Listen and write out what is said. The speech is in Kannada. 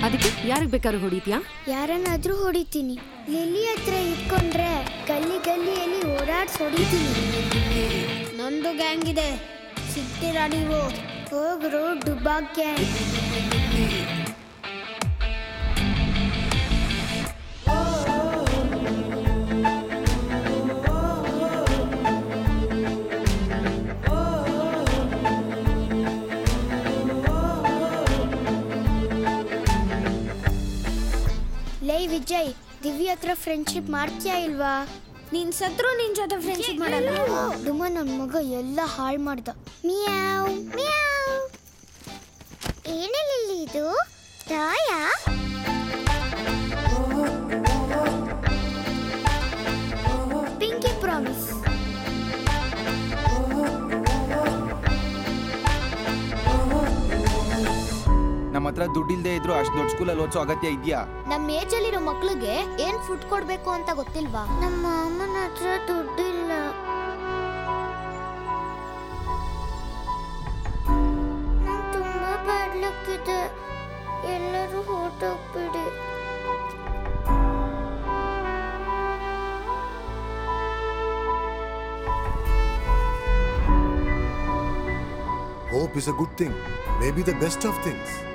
ಅದಕ್ಕೆ ಯಾರಿಗೆ ಬೇಕಾದ್ರೂ ಹೊಡಿತ್ಯಾ ಯಾರನ್ನಾದ್ರೂ ಹೊಡಿತೀನಿ ಲಿಲ್ಲಿ ಹತ್ರ ಇಟ್ಕೊಂಡ್ರೆ ಗಲ್ಲಿ ಗಲ್ಲಿಯಲ್ಲಿ ಓಡಾಡ್ಸ್ ಹೊಡಿತೀನಿ ನಂದು ಗ್ಯಾಂಗ್ ಇದೆ ಸಿಗ್ತೀರಾ ನೀವು ಹೋಗ್ರು ಡುಬಾಕ್ ಗ್ಯಾಂಗ್ ಲೈ ವಿಜಯ್ ದಿವ್ಯ ಹತ್ರ ಫ್ರೆಂಡ್ಶಿಪ್ ಮಾಡ್ತೀಯಾ ಇಲ್ವಾ ನೀನ್ ಸತ್ರು ನಿನ್ ಜೊತೆ ಫ್ರೆಂಡ್ಶಿಪ್ ಮಾಡಲ್ಲ ಡುಮ ನನ್ ಮಗ ಎಲ್ಲ ಹಾಳು ಮಾಡ್ದ ಮಿಯಾವ್ ಮಿಯಾವ್ ಏನಿಲ್ಲ ಇದು ದಾಯ ಪಿಂಕಿ ಪ್ರಾಮಿಸ್ ನಮ್ಮ ಹತ್ರ ದುಡ್ಡಿಲ್ದೇ ಇದ್ರು ಅಷ್ಟು ದೊಡ್ಡ ಸ್ಕೂಲಲ್ಲಿ ಓದಿಸೋ ಅಗತ್ಯ ಇದೆಯಾ ನಮ್ಮ ಏಜ್ ಅಲ್ಲಿರೋ ಮಕ್ಳಿಗೆ ಏನ್ ಫುಡ್ ಕೊಡ್ಬೇಕು ಅಂತ ಗೊತ್ತಿಲ್ವಾ ನಮ್ಮ ಅಮ್ಮನ ಹತ್ರ ದುಡ್ಡಿಲ್ಲ ನಂಗ್ ತುಂಬಾ ಬಾಡ್ಲಕ್ಕಿದೆ ಎಲ್ಲರೂ ಹೊರಟೋಗ್ಬಿಡಿ Hope is a good thing, maybe the best of things.